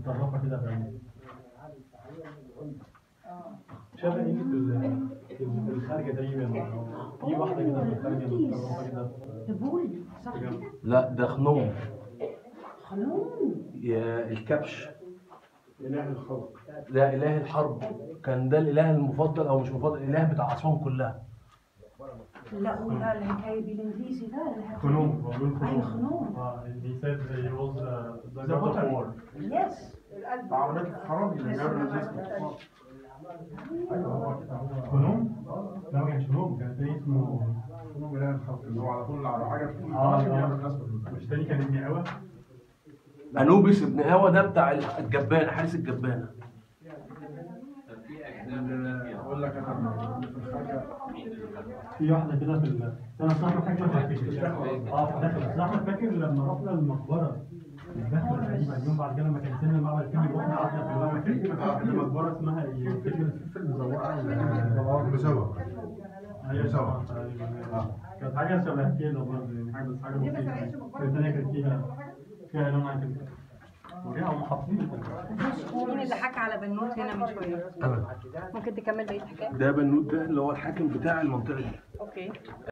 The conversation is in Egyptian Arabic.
مطرفه كده في عينيه شبه ايه في ال- في ال- في الخارجه تقريبا في واحده كده في الخارجه مطرفه كده ده بول صح كده؟ لا ده خنوم خلون يا الكبش اله الخلق ده اله الحرب كان ده الاله المفضل او مش مفضل الاله بتاع اسوان كلها لا وده الحكايه بالانجليزي ده اللي هت- خنوم هو بيقول ايوه خنوم خنوم اه he said he was uh, the The god of butcher. war يس عربيات الحرامي اللي جابوا الناس بالكفار. خنوم؟ لا ما كانش خنوم كان تاني اسمه هم بلاقي الخلق اللي هو على طول على حاجه تكون اه حرامي بيعمل آه. الناس بالكفار. مش تاني كان ابن قوى انوبيس ابن هوا ده بتاع الجبانه حارس الجبانه اقول لك انا في الخارجه في واحدة كده في ال... أنا صراحة فاكر اه في الداخل صراحة فاكر لما رحنا المقبرة الداخل تقريبا اليوم بعد كده لما كان سن المعبد الكبير رحنا قعدنا في المعبد المقبرة اسمها ايه؟ مزوقة مسوق ايوه مزوقة. تقريبا كانت حاجة شبه كده برضه يعني حاجة بس حاجة بسيطة الدنيا كانت فيها فيها لونها كده وليها هم حاطين مين اللي حكى على بنوت هنا من شويه أنا. ممكن تكمل بقيه الحكايه ده بنوت ده اللي هو الحاكم بتاع المنطقه دي اوكي